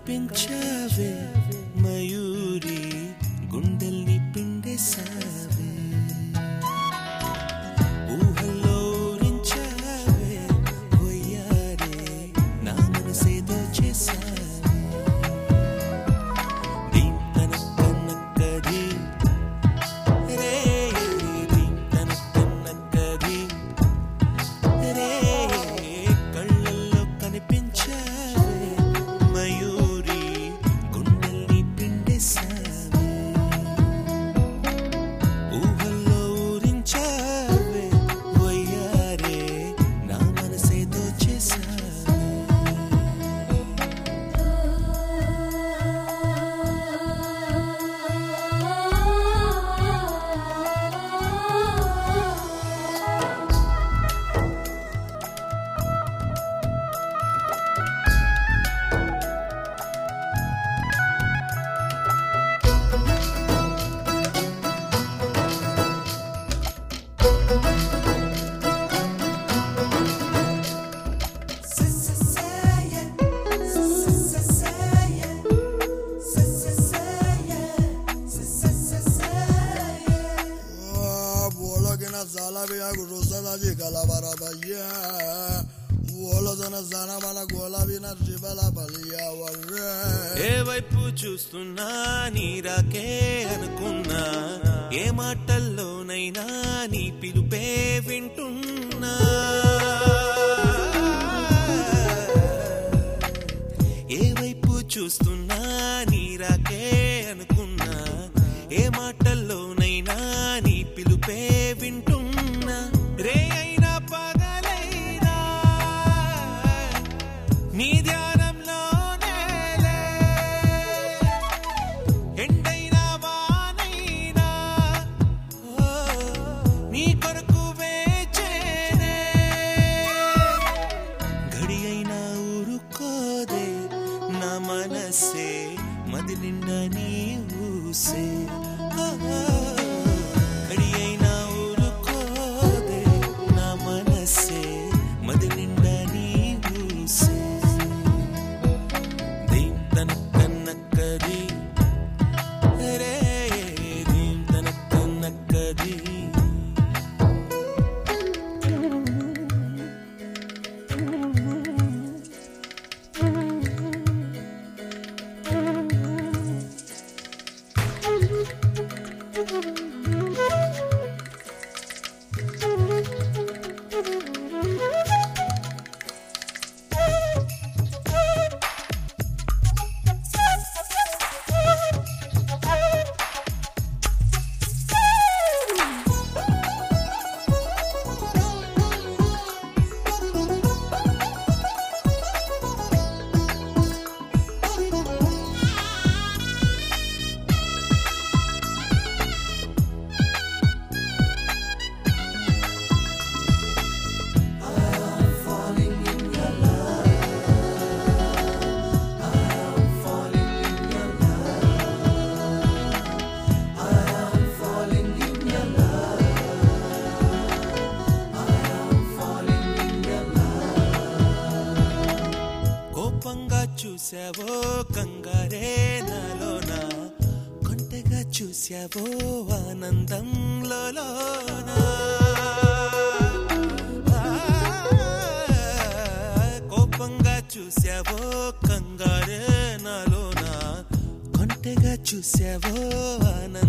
కనిపించావే మయూరి గుండెల్ని పిండేసావే ఊహల్లో ఊరించావే వయ్యారే నా మనసేదో చేసావే దీం తనక్కనక్కది రే దీం తనక్కనక్కది రే కళ్ళల్లో కనిపించావే మయూరి గుండెల్ని పిండేసావే ఊహల్లో ఊరించావే వయ్యారే నా మనసేదో చేసావే Ah, Vuolo che na sala via grossa da dica la barabaya. Vuolo da na sana mana gola vina riba la balia warre. ఏ వైపు చూస్తున్నా నీరాకే అనుకున్నా ఏ మాటల్లోనైనా నీ పిలుపే వింటున్నా ఏ వైపు చూస్తున్నా నీరాకే అనుకున్నా ఏ మాటల్లోనైనా నీ పిలుపే వింటున్నా రే అయినా పగలైనా నీ ధ్యానంలోనేలే ఎండైనా వానైనా ఓ, నీ కొరకు వేచేనే గడి అయినా ఊరుకోదే నా మనసే మది నిండా నీ ఊసే ఆ, గడి అయినా ఊరుకోదే నా మనసే మది నిండా నీ ఊసే దీం తనక్కనక్కది రే దీం తనక్కనక్కది కోపంగా చూసావో కంగారే నాలోన కొంటెగా చూసావో ఆనందంలోనా కోపంగా చూసావో కంగారే నాలోన కొంటెగా చూసావో ఆనందంలోనా